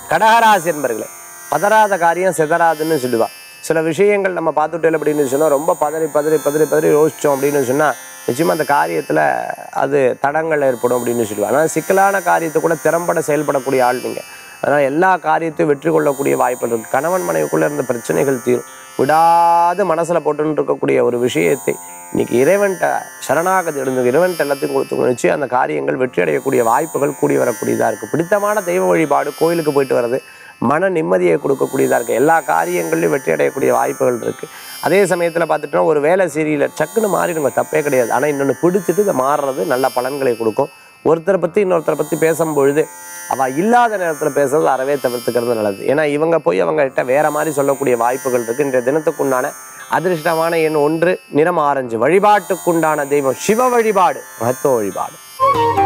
கடகராசி என்பர்களே பதறாத காரியம் சிதறாதுன்னு சொல்லுவா சில விஷயங்கள் நம்ம பார்த்துட்டோம் அப்படின்னு சொன்னால் ரொம்ப பதறி பதறி பதறி பதறி யோசிச்சோம் அப்படின்னு சொன்னால் நிச்சயமாக அந்த காரியத்தில் அது தடங்கள் ஏற்படும் அப்படின்னு சொல்லுவாங்க ஆனால் சிக்கலான காரியத்தை கூட திறம்பட செயல்படக்கூடிய ஆள் நீங்கள் அதனால் எல்லா காரியத்தையும் வெற்றி கொள்ளக்கூடிய வாய்ப்புகள் இருக்குது கணவன் மனைவிக்குள்ளே இருந்த பிரச்சனைகள் தீரும் விடாது மனசில் போட்டுன்னு இருக்கக்கூடிய ஒரு விஷயத்தை இன்னைக்கு இறைவன்கிட்ட சரணாகதி எழுந்து இறைவன்கிட்ட எல்லாத்தையும் கொடுத்து நிச்சயம் அந்த காரியங்கள் வெற்றி அடையக்கூடிய வாய்ப்புகள் கூடி வரக்கூடியதாக இருக்குது பிடித்தமான தெய்வ வழிபாடு கோயிலுக்கு போயிட்டு வர்றது மன நிம்மதியை கொடுக்கக்கூடியதாக இருக்குது எல்லா காரியங்கள்லையும் வெற்றி அடையக்கூடிய வாய்ப்புகள் இருக்குது அதே சமயத்தில் பார்த்துட்டோம்னா ஒரு வேலை சீரியல சக்குன்னு மாறிடுங்க தப்பே கிடையாது ஆனால் இன்னொன்று பிடிச்சிட்டு இதை மாறுறது நல்ல பலன்களை கொடுக்கும் ஒருத்தரை பற்றி இன்னொருத்தரை பற்றி பேசும்பொழுது அவள் இல்லாத நேரத்தில் பேசுறது அறவே தவிர்த்துக்கிறது நல்லது ஏன்னா இவங்க போய் அவங்ககிட்ட வேற மாதிரி சொல்லக்கூடிய வாய்ப்புகள் இருக்குது இன்றைய தினத்துக்குண்டான அதிர்ஷ்டமான எண் ஒன்று நிறம் ஆரஞ்சு வழிபாட்டுக்குண்டான தெய்வம் சிவ வழிபாடு மகத்துவ வழிபாடு